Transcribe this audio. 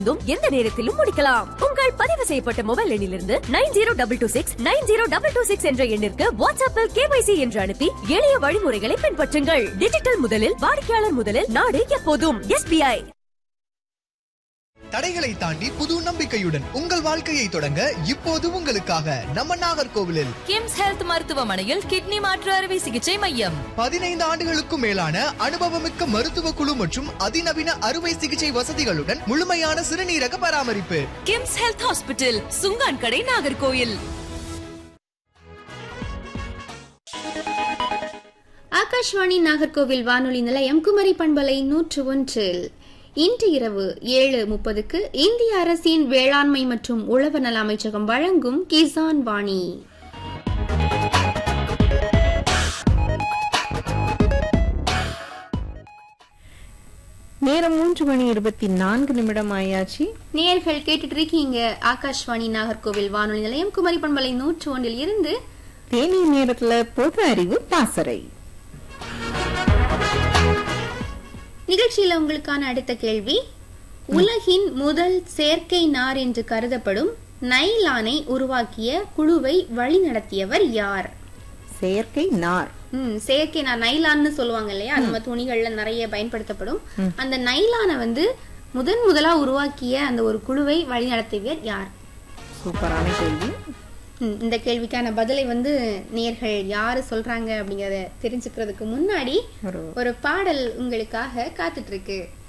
இருந்தும் எந்த நேரத்திலும் முடிக்கலாம் உங்கள் பதிவு செய்யப்பட்ட மொபைல் எண்ணிலிருந்து nine zero double two six nine zero double two six என்ற எண்ணிற்கு வாட்ஸ்அப்பில் கேவைசி என்று அனுப்பி எளிய வழிமுறைகளை பின்பற்றுங்கள் டிஜிட்டல் முதலில் வாடிக்கையாளர் முதலில் நாடு எப்போதும் எஸ்பிஐ தடைகளை தாண்டி புது நம்பிக்கையுடன் உங்கள் வாழ்க்கையை தொடங்க இப்போது உங்களுக்காக நம்ம நாகர்கோவிலில் கிம்ஸ் ஹெல்த் மருத்துவமனையில் கிட்னி மாற்று அறுவை சிகிச்சை மையம் பதினைந்து ஆண்டுகளுக்கும் மேலான அனுபவமிக்க மருத்துவ குழு மற்றும் அதிநவீன அறுவை சிகிச்சை வசதிகளுடன் முழுமையான சிறுநீரக பராமரிப்பு கிம்ஸ் ஹெல்த் ஹாஸ்பிட்டல் சுங்கான் கடை நாகர்கோயில் ஆகாஷ்வாணி நாகர்கோவில் வானொலி நிலையம் குமரி பண்பலை நூற்று ஒன்றில் இன்று இரவு ஏழு முப்பதுக்கு இந்திய அரசின் வேளாண்மை மற்றும் உழவர் நல அமைச்சகம் வழங்கும் கிசான் வாணி நேரம் மூன்று மணி இருபத்தி நான்கு நிமிடம் ஆயாச்சு நேர்கள் கேட்டுட்டு இருக்கீங்க ஆகாஷ்வாணி நாகர்கோவில் வானொலி நிலையம் குமரி பண்பலை நூற்று ஒன்றில் இருந்து தேநீர் நேரத்துல பொது அறிவு பாசறை நிகழ்ச்சியில உங்களுக்கான அடுத்த கேள்வி உலகின் முதல் செயற்கை நார் என்று கருதப்படும் நைலானை உருவாக்கிய குழுவை வழிநடத்தியவர் யார் செயற்கை நார் ம் செயற்கை நார் நைலான்னு சொல்லுவாங்க இல்லையா நம்ம துணிகள்ல நிறைய பயன்படுத்தப்படும் அந்த நைலானை வந்து முதன் முதலா உருவாக்கிய அந்த ஒரு குழுவை வழிநடத்தியவர் யார் சூப்பரான கேள்வி ம், இந்த கேள்விக்கான பதிலை வந்து நேர்கள் யாரு சொல்றாங்க அப்படிங்கறத தெரிஞ்சுக்கிறதுக்கு முன்னாடி ஒரு ஒரு பாடல் உங்களுக்காக காத்துட்டு இருக்கு